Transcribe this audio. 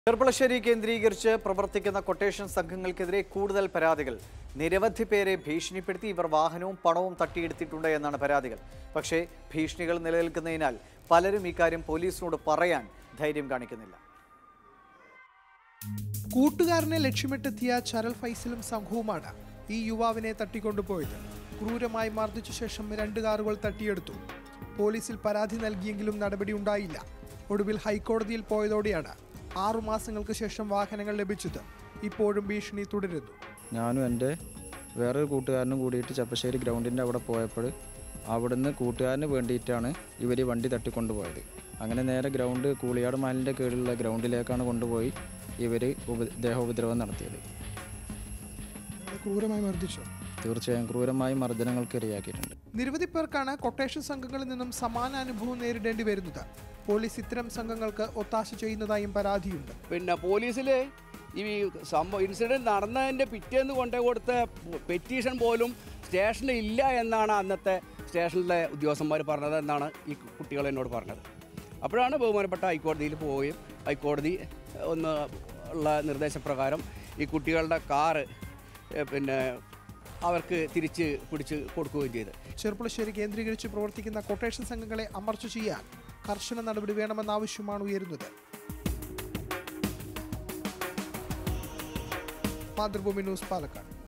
ചെർപ്പളശ്ശേരി കേന്ദ്രീകരിച്ച് പ്രവർത്തിക്കുന്ന കൊട്ടേഷൻ സംഘങ്ങൾക്കെതിരെ കൂടുതൽ പരാതികൾ നിരവധി പേരെ ഭീഷണിപ്പെടുത്തി ഇവർ വാഹനവും പണവും തട്ടിയെടുത്തിട്ടുണ്ട് എന്നാണ് പരാതികൾ പക്ഷേ ഭീഷണികൾ നിലനിൽക്കുന്നതിനാൽ പലരും ഇക്കാര്യം പോലീസിനോട് പറയാൻ ധൈര്യം കാണിക്കുന്നില്ല കൂട്ടുകാരനെ ലക്ഷ്യമിട്ടെത്തിയ ചരൽ ഫൈസലും സംഘവുമാണ് ഈ യുവാവിനെ തട്ടിക്കൊണ്ടുപോയത് ക്രൂരമായി മർദ്ദിച്ച ശേഷം രണ്ട് കാറുകൾ തട്ടിയെടുത്തു പോലീസിൽ പരാതി നൽകിയെങ്കിലും നടപടി ഉണ്ടായില്ല ഒടുവിൽ ഹൈക്കോടതിയിൽ പോയതോടെയാണ് ആറുമാസങ്ങൾക്ക് ശേഷം വാഹനങ്ങൾ ലഭിച്ചത് ഇപ്പോഴും ഭീഷണി തുടരുന്നു ഞാനും എൻ്റെ വേറൊരു കൂട്ടുകാരനും കൂടിയിട്ട് ചപ്പശ്ശേരി ഗ്രൗണ്ടിൻ്റെ അവിടെ പോയപ്പോൾ അവിടുന്ന് കൂട്ടുകാരന് വേണ്ടിയിട്ടാണ് ഇവർ ഈ വണ്ടി തട്ടിക്കൊണ്ടുപോയത് അങ്ങനെ നേരെ ഗ്രൗണ്ട് കൂളിയാട് മാലിൻ്റെ കീഴിലുള്ള ഗ്രൗണ്ടിലേക്കാണ് കൊണ്ടുപോയി ഇവർ ഉപ ദേഹോപദ്രവം നടത്തിയത് ക്രൂരമായി മർദ്ദിച്ചു തീർച്ചയായും ക്രൂരമായി മർദ്ദനങ്ങൾക്ക് ഇരയാക്കിയിട്ടുണ്ട് നിരവധി പേർക്കാണ് കൊട്ടേഷൻ സംഘങ്ങളിൽ നിന്നും സമാന അനുഭവം നേരിടേണ്ടി വരുന്നത് പോലീസ് ഇത്തരം സംഘങ്ങൾക്ക് ഒത്താശ ചെയ്യുന്നതായും പരാതിയുണ്ട് പിന്നെ പോലീസിൽ ഈ സംഭവം ഇൻസിഡൻറ്റ് നടന്നതിൻ്റെ പിറ്റേന്ന് കൊണ്ടുപോയി കൊടുത്ത പെറ്റീഷൻ പോലും സ്റ്റേഷനിൽ ഇല്ല എന്നാണ് അന്നത്തെ സ്റ്റേഷനിലെ ഉദ്യോഗസ്ഥന്മാർ പറഞ്ഞത് എന്നാണ് ഈ കുട്ടികൾ എന്നോട് പറഞ്ഞത് അപ്പോഴാണ് ബഹുമാനപ്പെട്ട ഹൈക്കോടതിയിൽ പോവുകയും ഹൈക്കോടതി ഒന്ന് ഉള്ള നിർദ്ദേശപ്രകാരം ഈ കുട്ടികളുടെ കാറ് ഏ, പിന്നെ അവർക്ക് തിരിച്ച് പിടിച്ച് കൊടുക്കുകയും ചെയ്ത് ചെർപ്പുളശ്ശേരി കേന്ദ്രീകരിച്ച് പ്രവർത്തിക്കുന്ന കൊട്ടേഷൻ സംഘങ്ങളെ അമർച്ച ചെയ്യാൻ കർശന നടപടി വേണമെന്ന ആവശ്യമാണ് ഉയരുന്നത് മാതൃഭൂമി ന്യൂസ് പാലക്കാട്